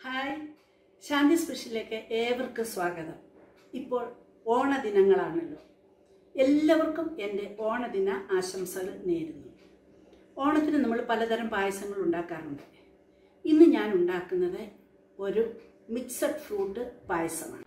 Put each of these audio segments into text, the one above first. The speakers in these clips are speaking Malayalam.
ഹായ് ശാന്തി സ്പെഷ്യലിലേക്ക് ഏവർക്കും സ്വാഗതം ഇപ്പോൾ ഓണദിനങ്ങളാണല്ലോ എല്ലാവർക്കും എൻ്റെ ഓണദിന ആശംസകൾ നേരുന്നു ഓണത്തിന് നമ്മൾ പലതരം പായസങ്ങൾ ഉണ്ടാക്കാറുണ്ട് ഇന്ന് ഞാൻ ഉണ്ടാക്കുന്നത് ഒരു മിക്സഡ് ഫ്രൂട്ട് പായസമാണ്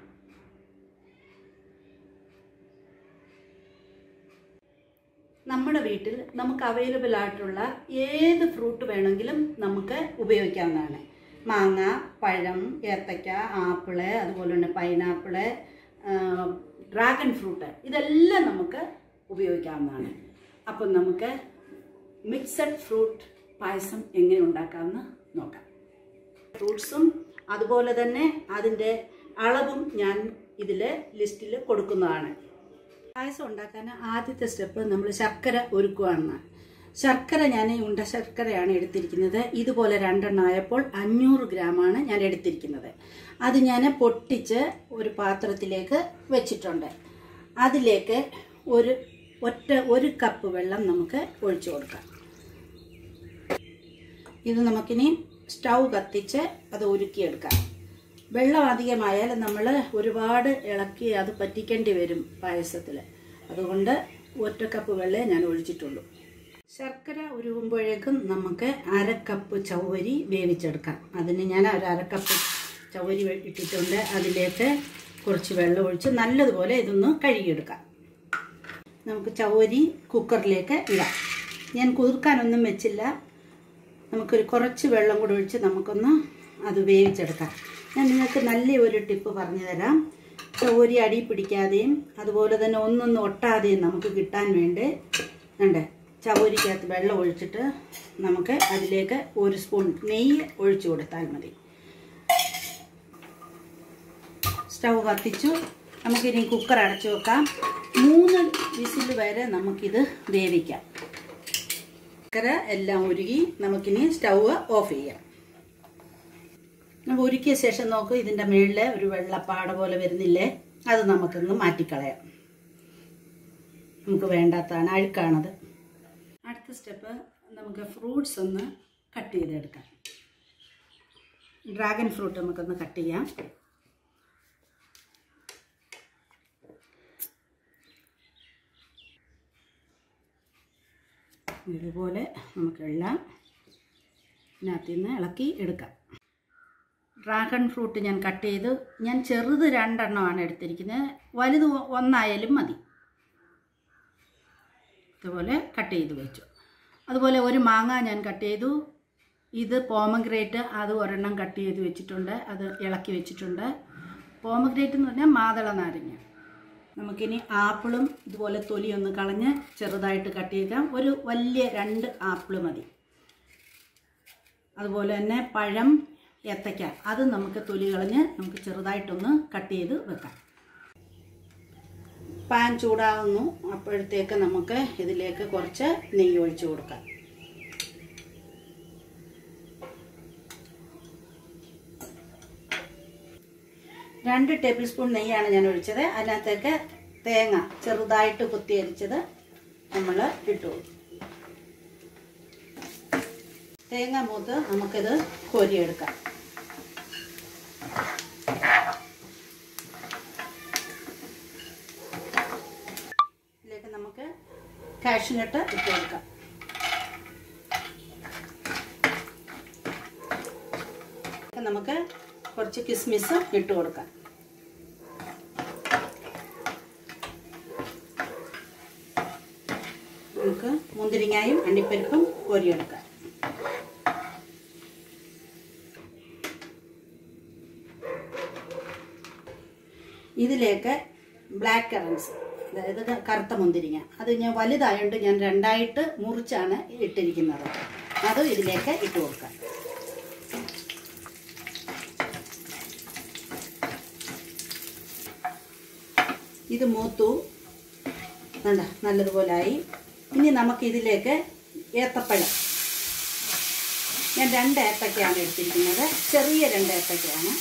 നമ്മുടെ വീട്ടിൽ നമുക്ക് അവൈലബിൾ ആയിട്ടുള്ള ഏത് ഫ്രൂട്ട് വേണമെങ്കിലും നമുക്ക് ഉപയോഗിക്കാവുന്നതാണ് മാങ്ങ പഴം ഏത്തയ്ക്ക ആപ്പിള് അതുപോലെ തന്നെ പൈനാപ്പിള് ഡ്രാഗൺ ഫ്രൂട്ട് ഇതെല്ലാം നമുക്ക് ഉപയോഗിക്കാവുന്നതാണ് അപ്പം നമുക്ക് മിക്സഡ് ഫ്രൂട്ട് പായസം എങ്ങനെ ഉണ്ടാക്കാമെന്ന് നോക്കാം ഫ്രൂട്ട്സും അതുപോലെ തന്നെ അതിൻ്റെ അളവും ഞാൻ ഇതിൽ ലിസ്റ്റിൽ കൊടുക്കുന്നതാണ് പായസം ഉണ്ടാക്കാൻ ആദ്യത്തെ സ്റ്റെപ്പ് നമ്മൾ ശർക്കര ഒരുക്കുകയാണ് ശർക്കര ഞാൻ ഉണ്ട ശർക്കരയാണ് എടുത്തിരിക്കുന്നത് ഇതുപോലെ രണ്ടെണ്ണം ആയപ്പോൾ അഞ്ഞൂറ് ഗ്രാമാണ് ഞാൻ എടുത്തിരിക്കുന്നത് അത് ഞാൻ പൊട്ടിച്ച് ഒരു പാത്രത്തിലേക്ക് വെച്ചിട്ടുണ്ട് അതിലേക്ക് ഒരു ഒറ്റ ഒരു കപ്പ് വെള്ളം നമുക്ക് ഒഴിച്ചു കൊടുക്കാം ഇത് നമുക്കിനി സ്റ്റൗ കത്തിച്ച് അത് ഉരുക്കിയെടുക്കാം വെള്ളം അധികമായാൽ നമ്മൾ ഒരുപാട് ഇളക്കി അത് പറ്റിക്കേണ്ടി വരും പായസത്തിൽ അതുകൊണ്ട് ഒറ്റ കപ്പ് വെള്ളമേ ഞാൻ ഒഴിച്ചിട്ടുള്ളൂ ശർക്കര ഉരുകുമ്പോഴേക്കും നമുക്ക് അര കപ്പ് ചവ്വരി വേവിച്ചെടുക്കാം അതിന് ഞാൻ ഒരു അര കപ്പ് ചവ്വരി ഇട്ടിട്ടുണ്ട് അതിലേക്ക് കുറച്ച് വെള്ളം ഒഴിച്ച് നല്ലതുപോലെ ഇതൊന്ന് കഴുകിയെടുക്കാം നമുക്ക് ചവ്വരി കുക്കറിലേക്ക് ഇടാം ഞാൻ കുതിർക്കാനൊന്നും വെച്ചില്ല നമുക്കൊരു കുറച്ച് വെള്ളം കൂടെ ഒഴിച്ച് നമുക്കൊന്ന് അത് വേവിച്ചെടുക്കാം ഞാൻ നിങ്ങൾക്ക് നല്ല ഒരു ടിപ്പ് പറഞ്ഞു തരാം ചവരി അടി പിടിക്കാതെയും അതുപോലെ തന്നെ ഒന്നൊന്നും ഒട്ടാതെയും നമുക്ക് കിട്ടാൻ വേണ്ടി ഉണ്ട് ചവരിക്കകത്ത് വെള്ളം ഒഴിച്ചിട്ട് നമുക്ക് അതിലേക്ക് ഒരു സ്പൂൺ നെയ്യ് ഒഴിച്ചു കൊടുത്താൽ മതി സ്റ്റൗ കത്തിച്ചു നമുക്കിനി കുക്കർ അടച്ചു വെക്കാം മൂന്ന് വിസിൽ വരെ നമുക്കിത് വേവിക്കാം ശർക്കര എല്ലാം ഉരുകി നമുക്കിനി സ്റ്റൗവ് ഓഫ് ചെയ്യാം നമ്മൾ ഉരുക്കിയ ശേഷം നോക്കൂ ഇതിൻ്റെ മുകളിൽ ഒരു വെള്ളപ്പാട പോലെ വരുന്നില്ലേ അത് നമുക്കൊന്ന് മാറ്റിക്കളയാം നമുക്ക് വേണ്ടാത്തതാണ് അഴുക്കാണത് അടുത്ത സ്റ്റെപ്പ് നമുക്ക് ഫ്രൂട്ട്സ് ഒന്ന് കട്ട് ചെയ്തെടുക്കാം ഡ്രാഗൺ ഫ്രൂട്ട് നമുക്കൊന്ന് കട്ട് ചെയ്യാം ഇതുപോലെ നമുക്കെല്ലാം ഇതിനകത്ത് നിന്ന് ഇളക്കി എടുക്കാം ഡ്രാഗൺ ഫ്രൂട്ട് ഞാൻ കട്ട് ചെയ്ത് ഞാൻ ചെറുത് രണ്ടെണ്ണമാണ് എടുത്തിരിക്കുന്നത് വലുത് ഒന്നായാലും മതി ഇതുപോലെ കട്ട് ചെയ്ത് വെച്ചു അതുപോലെ ഒരു മാങ്ങ ഞാൻ കട്ട് ചെയ്തു ഇത് പോമഗ്രേറ്റ് അത് ഒരെണ്ണം കട്ട് ചെയ്ത് വെച്ചിട്ടുണ്ട് അത് ഇളക്കി വെച്ചിട്ടുണ്ട് പോമഗ്രേറ്റ് എന്ന് പറഞ്ഞാൽ മാതള നാരങ്ങ നമുക്കിനി ആപ്പിളും ഇതുപോലെ തൊലി ഒന്ന് കളഞ്ഞ് ചെറുതായിട്ട് കട്ട് ചെയ്താൽ ഒരു വലിയ രണ്ട് ആപ്പിൾ മതി അതുപോലെ തന്നെ പഴം ഏത്തയ്ക്ക അത് നമുക്ക് തൊലി കളഞ്ഞ് നമുക്ക് ചെറുതായിട്ടൊന്ന് കട്ട് ചെയ്ത് വെക്കാം പാൻ ചൂടാകുന്നു അപ്പോഴത്തേക്ക് നമുക്ക് ഇതിലേക്ക് കുറച്ച് നെയ്യ് ഒഴിച്ചു കൊടുക്കാം രണ്ട് ടേബിൾ സ്പൂൺ നെയ്യാണ് ഞാൻ ഒഴിച്ചത് അതിനകത്തേക്ക് തേങ്ങ ചെറുതായിട്ട് കുത്തിയരിച്ചത് നമ്മൾ ഇട്ടു തേങ്ങ മൂത്ത് നമുക്കിത് കോരിയെടുക്കാം ഇതിലേക്ക് നമുക്ക് കാഷ്നട്ട് ഇട്ട് കൊടുക്കാം നമുക്ക് കുറച്ച് കിസ്മിസ് ഇട്ട് കൊടുക്കാം നമുക്ക് മുന്തിരിങ്ങായും അണ്ടിപ്പരിപ്പും കോരിയെടുക്കാം ഇതിലേക്ക് ബ്ലാക്ക് കറൻസ് അതായത് കറുത്ത മുന്തിരിങ്ങ അത് ഞാൻ വലുതായതുകൊണ്ട് ഞാൻ രണ്ടായിട്ട് മുറിച്ചാണ് ഇട്ടിരിക്കുന്നത് അത് ഇതിലേക്ക് ഇട്ട് കൊടുക്കാം ഇത് മൂത്തു വേണ്ട നല്ലതുപോലായി ഇനി നമുക്കിതിലേക്ക് ഏത്തപ്പഴം ഞാൻ രണ്ട് ഏത്തക്കയാണ് എടുത്തിരിക്കുന്നത് ചെറിയ രണ്ട് ഏത്തക്കയാണ്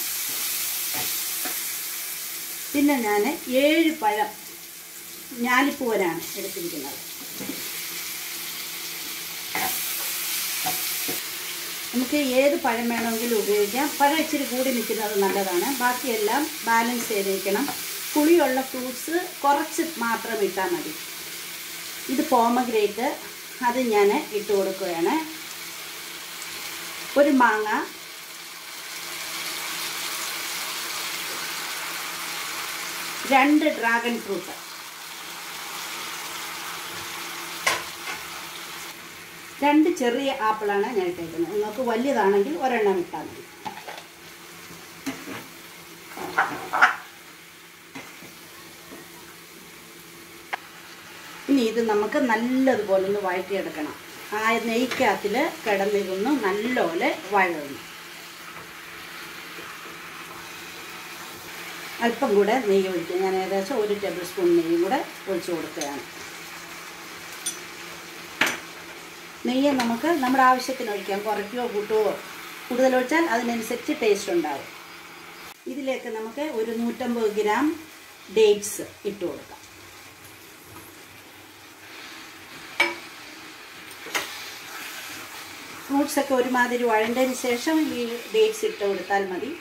പിന്നെ ഞാൻ ഏഴ് പഴം ഞാലിപ്പൂവനാണ് എടുത്തിരിക്കുന്നത് നമുക്ക് ഏത് പഴം വേണമെങ്കിലും ഉപയോഗിക്കാം പഴം ഇച്ചിരി കൂടി നിൽക്കുന്നത് നല്ലതാണ് ബാക്കിയെല്ലാം ബാലൻസ് ചെയ്തിരിക്കണം പുളിയുള്ള ഫ്രൂട്ട്സ് കുറച്ച് മാത്രം ഇട്ടാൽ മതി ഇത് പോമഗ്രേറ്റ് അത് ഞാൻ ഇട്ട് കൊടുക്കുകയാണ് ഒരു മാങ്ങ രണ്ട് ഡ്രാഗൺ ഫ്രൂട്ട് രണ്ട് ചെറിയ ആപ്പിളാണ് ഞാൻ ഇട്ടേക്കുന്നത് നിങ്ങൾക്ക് വലിയതാണെങ്കിൽ ഒരെണ്ണം ഇട്ടാൽ മതി ഇനി ഇത് നമുക്ക് നല്ലതുപോലെ ഒന്ന് വഴറ്റിയെടുക്കണം ആ നെയ്ക്കകത്തിൽ കിടന്നിരുന്ന് നല്ലപോലെ വഴന്നു അല്പം കൂടെ നെയ്യ് ഒഴിക്കുക ഞാൻ ഏകദേശം ഒരു ടേബിൾ സ്പൂൺ നെയ്യും കൂടെ ഒഴിച്ചു കൊടുക്കുകയാണ് നെയ്യ് നമുക്ക് നമ്മുടെ ആവശ്യത്തിന് ഒഴിക്കാം കുറയ്ക്കുകയോ കൂട്ടുകയോ കൂടുതൽ ഒഴിച്ചാൽ അതിനനുസരിച്ച് ടേസ്റ്റ് ഉണ്ടാവും ഇതിലേക്ക് നമുക്ക് ഒരു നൂറ്റമ്പത് ഗ്രാം ഡേറ്റ്സ് ഇട്ട് കൊടുക്കാം ഫ്രൂട്ട്സ് ഒക്കെ ഒരുമാതിരി വഴണ്ടതിന് ശേഷം ഈ ഡേറ്റ്സ് ഇട്ട് കൊടുത്താൽ മതി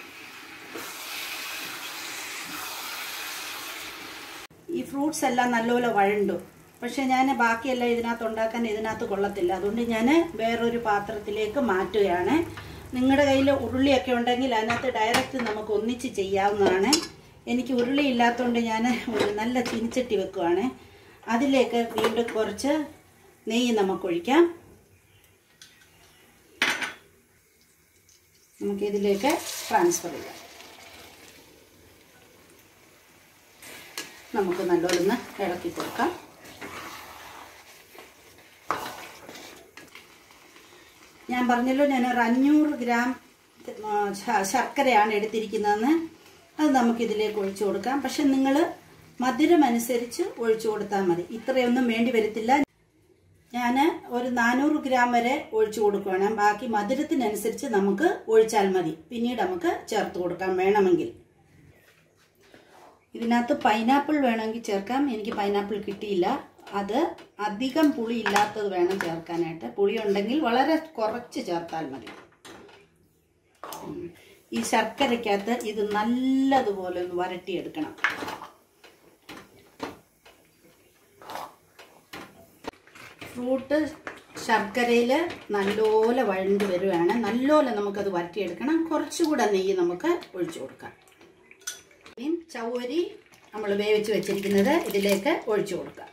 ഈ ഫ്രൂട്ട്സ് എല്ലാം നല്ലപോലെ വഴണ്ടു പക്ഷെ ഞാൻ ബാക്കിയെല്ലാം ഇതിനകത്ത് ഉണ്ടാക്കാൻ ഇതിനകത്ത് കൊള്ളത്തില്ല അതുകൊണ്ട് ഞാൻ വേറൊരു പാത്രത്തിലേക്ക് മാറ്റുകയാണ് നിങ്ങളുടെ കയ്യിൽ ഉരുളിയൊക്കെ ഉണ്ടെങ്കിൽ അതിനകത്ത് ഡയറക്റ്റ് നമുക്ക് ഒന്നിച്ച് ചെയ്യാവുന്നതാണ് എനിക്ക് ഉരുളി ഇല്ലാത്തതുകൊണ്ട് ഞാൻ ഒരു നല്ല ചീനിച്ചട്ടി വെക്കുവാണ് അതിലേക്ക് വീണ്ടും കുറച്ച് നെയ്യ് നമുക്കൊഴിക്കാം നമുക്കിതിലേക്ക് ട്രാൻസ്ഫർ ചെയ്യാം നമുക്ക് നല്ലോണം ഒന്ന് ഇളക്കി കൊടുക്കാം ഞാൻ പറഞ്ഞല്ലോ ഞാൻ ഒരു അഞ്ഞൂറ് ഗ്രാം ആ, ശ- ശർക്കരയാണ് എടുത്തിരിക്കുന്നതെന്ന് അത് നമുക്ക് ഇതിലേക്ക് ഒഴിച്ചു കൊടുക്കാം പക്ഷെ നിങ്ങൾ മധുരം അനുസരിച്ച് ഒഴിച്ചു കൊടുത്താൽ മതി ഇത്രയൊന്നും വേണ്ടി വരത്തില്ല ഞാൻ ഒരു നാനൂറ് ഗ്രാം വരെ ഒഴിച്ചു കൊടുക്കുകയാണ് ബാക്കി മധുരത്തിനനുസരിച്ച് നമുക്ക് ഒഴിച്ചാൽ മതി പിന്നീട് നമുക്ക് ചേർത്ത് കൊടുക്കാം വേണമെങ്കിൽ ഇതിനകത്ത് പൈനാപ്പിൾ വേണമെങ്കിൽ ചേർക്കാം എനിക്ക് പൈനാപ്പിൾ കിട്ടിയില്ല അത് അധികം പുളി ഇല്ലാത്തത് വേണം ചേർക്കാനായിട്ട് പുളി ഉണ്ടെങ്കിൽ വളരെ കുറച്ച് ചേർത്താൽ മതി ഉം. ഈ ശർക്കരയ്ക്കകത്ത് ഇത് നല്ലതുപോലെ ഒന്ന് വരട്ടിയെടുക്കണം ഫ്രൂട്ട് ശർക്കരയിൽ നല്ലപോലെ വഴണ്ട് വരുവാണ് നല്ലപോലെ നമുക്കത് വരട്ടിയെടുക്കണം കുറച്ചുകൂടെ നെയ്യ് നമുക്ക് ഒഴിച്ചു കൊടുക്കാം ഇനിയും ചവ്വരി നമ്മൾ വേവിച്ച് വെച്ചിരിക്കുന്നത് ഇതിലേക്ക് ഒഴിച്ചു കൊടുക്കാം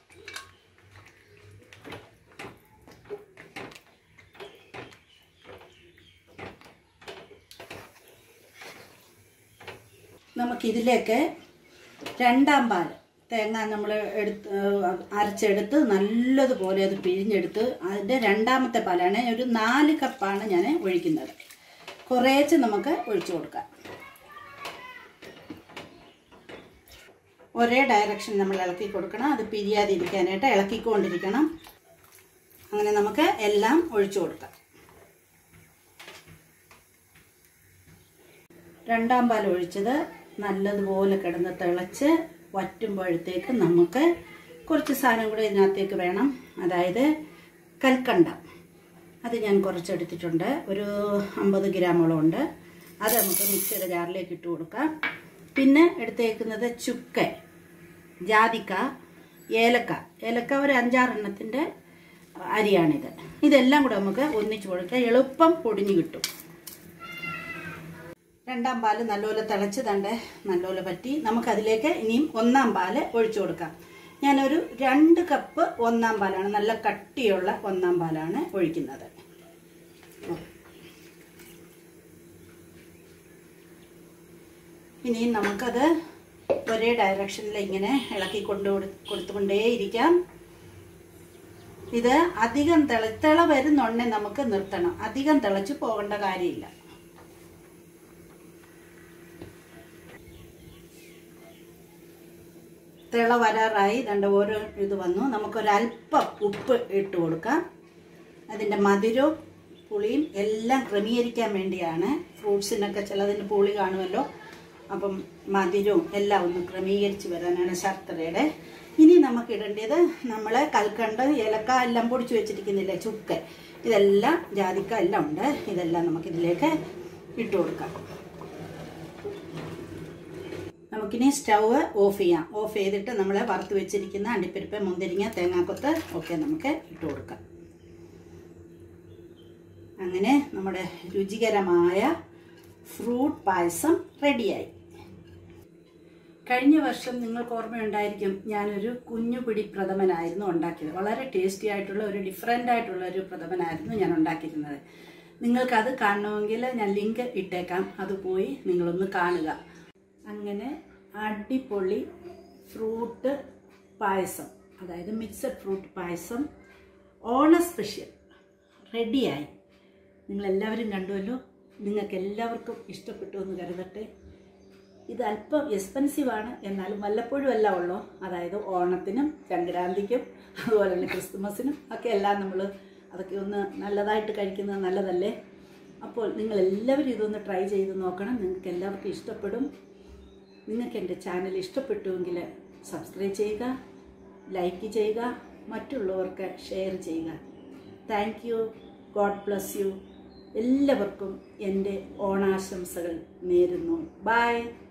നമുക്കിതിലേക്ക് രണ്ടാം പാൽ തേങ്ങ നമ്മൾ എടുത്ത് ഏഹ് അരച്ചെടുത്ത് നല്ലതുപോലെ അത് പിഴിഞ്ഞെടുത്ത് അതിൻ്റെ രണ്ടാമത്തെ പാലാണ് ഒരു നാല് കപ്പാണ് ഞാൻ ഒഴിക്കുന്നത് കുറേച്ച് നമുക്ക് ഒഴിച്ചു കൊടുക്കാം ഒരേ ഡയറക്ഷൻ നമ്മൾ ഇളക്കി കൊടുക്കണം അത് പിരിയാതിരിക്കാനായിട്ട് ഇളക്കിക്കൊണ്ടിരിക്കണം അങ്ങനെ നമുക്ക് എല്ലാം ഒഴിച്ചു കൊടുക്കാം രണ്ടാം പാൽ ഒഴിച്ചത് നല്ലതുപോലെ കിടന്ന് തിളച്ച് വറ്റുമ്പോഴത്തേക്ക് നമുക്ക് കുറച്ച് സാധനം കൂടെ ഇതിനകത്തേക്ക് വേണം അതായത് കൽക്കണ്ട അത് ഞാൻ കുറച്ചെടുത്തിട്ടുണ്ട് ഒരു അമ്പത് ഗ്രാമോളം ഉണ്ട് അത് നമുക്ക് മിക്സിയുടെ ജാറിലേക്ക് ഇട്ട് കൊടുക്കാം പിന്നെ എടുത്തേക്കുന്നത് ചുക്ക ജാതിക്ക ഏലക്ക ഏലക്ക ഒരു അഞ്ചാറെണ്ണത്തിൻ്റെ അരിയാണിത് ഇതെല്ലാം കൂടെ നമുക്ക് ഒന്നിച്ച് കൊടുക്കാം എളുപ്പം പൊടിഞ്ഞു കിട്ടും രണ്ടാം പാല് നല്ലപോലെ തിളച്ച് തണ്ട് നല്ലപോലെ പറ്റി നമുക്കതിലേക്ക് ഇനിയും ഒന്നാം പാല് ഒഴിച്ചു കൊടുക്കാം ഞാനൊരു രണ്ട് കപ്പ് ഒന്നാം പാലാണ് നല്ല കട്ടിയുള്ള ഒന്നാം പാലാണ് ഒഴിക്കുന്നത് ഇനിയും നമുക്കത് ഒരേ ഡയറക്ഷനിൽ ഇങ്ങനെ ഇളക്കി കൊണ്ട് കൊടുത്തുകൊണ്ടേയിരിക്കാം ഇത് അധികം തിള തിള വരുന്നുണ്ടെ നമുക്ക് നിർത്തണം അധികം തിളച്ച് പോകേണ്ട കാര്യമില്ല തിള വരാറായി രണ്ട് ഓരോ ഇത് വന്നു നമുക്കൊരല്പം ഉപ്പ് ഇട്ട് കൊടുക്കാം അതിൻ്റെ മധുരവും പുളിയും എല്ലാം ക്രമീകരിക്കാൻ വേണ്ടിയാണ് ഫ്രൂട്ട്സിനൊക്കെ ചിലതിന് പുളി കാണുമല്ലോ അപ്പം മധുരവും എല്ലാം ഒന്ന് ക്രമീകരിച്ച് വരാനാണ് ശർക്കരയുടെ ഇനി നമുക്ക് ഇടേണ്ടത് നമ്മൾ കൽക്കണ്ട് ഏലക്ക എല്ലാം പൊടിച്ച് വെച്ചിരിക്കുന്നില്ലേ ചുക്ക് ഇതെല്ലാം ജാതിക്ക എല്ലാം ഉണ്ട് ഇതെല്ലാം നമുക്കിതിലേക്ക് ഇട്ട് കൊടുക്കാം നമുക്കിനി സ്റ്റൗവ് ഓഫ് ചെയ്യാം ഓഫ് ചെയ്തിട്ട് നമ്മൾ വറുത്ത് വെച്ചിരിക്കുന്ന അണ്ടിപ്പരിപ്പ് മുന്തിരിങ്ങ തേങ്ങാക്കൊത്ത് ഒക്കെ നമുക്ക് ഇട്ട് കൊടുക്കാം അങ്ങനെ നമ്മുടെ രുചികരമായ ഫ്രൂട്ട് പായസം റെഡിയായി കഴിഞ്ഞ വർഷം നിങ്ങൾക്ക് ഓർമ്മയുണ്ടായിരിക്കും ഞാനൊരു കുഞ്ഞു പിടി പ്രഥമനായിരുന്നു ഉണ്ടാക്കിയത് വളരെ ടേസ്റ്റി ആയിട്ടുള്ള ഒരു ഡിഫറെൻ്റ് ആയിട്ടുള്ള ഒരു പ്രഥമനായിരുന്നു ഞാൻ ഉണ്ടാക്കിയിരുന്നത് നിങ്ങൾക്കത് കാണണമെങ്കിൽ ഞാൻ ലിങ്ക് ഇട്ടേക്കാം അത് പോയി നിങ്ങളൊന്ന് കാണുക അങ്ങനെ അടിപൊളി ഫ്രൂട്ട് പായസം അതായത് മിക്സഡ് ഫ്രൂട്ട് പായസം ഓണ സ്പെഷ്യൽ റെഡിയായി നിങ്ങളെല്ലാവരും കണ്ടുവല്ലോ നിങ്ങൾക്ക് എല്ലാവർക്കും ഇഷ്ടപ്പെട്ടു എന്ന് കരുതട്ടെ ഇത് അല്പം എക്സ്പെൻസീവ് ആണ് എന്നാലും വല്ലപ്പോഴും എല്ലാം ഉള്ളൂ അതായത് ഓണത്തിനും സംക്രാന്തിക്കും അതുപോലെ തന്നെ ക്രിസ്തുമസിനും ഒക്കെ എല്ലാം നമ്മൾ അതൊക്കെ ഒന്ന് നല്ലതായിട്ട് കഴിക്കുന്നത് നല്ലതല്ലേ അപ്പോൾ നിങ്ങൾ എല്ലാവരും ഇതൊന്ന് ട്രൈ ചെയ്ത് നോക്കണം നിങ്ങൾക്ക് എല്ലാവർക്കും ഇഷ്ടപ്പെടും നിങ്ങൾക്ക് എൻ്റെ ചാനൽ ഇഷ്ടപ്പെട്ടുവെങ്കിൽ സബ്സ്ക്രൈബ് ചെയ്യുക ലൈക്ക് ചെയ്യുക മറ്റുള്ളവർക്ക് ഷെയർ ചെയ്യുക thank you God bless you എല്ലാവർക്കും എൻ്റെ ഓണാശംസകൾ നേരുന്നു ബൈ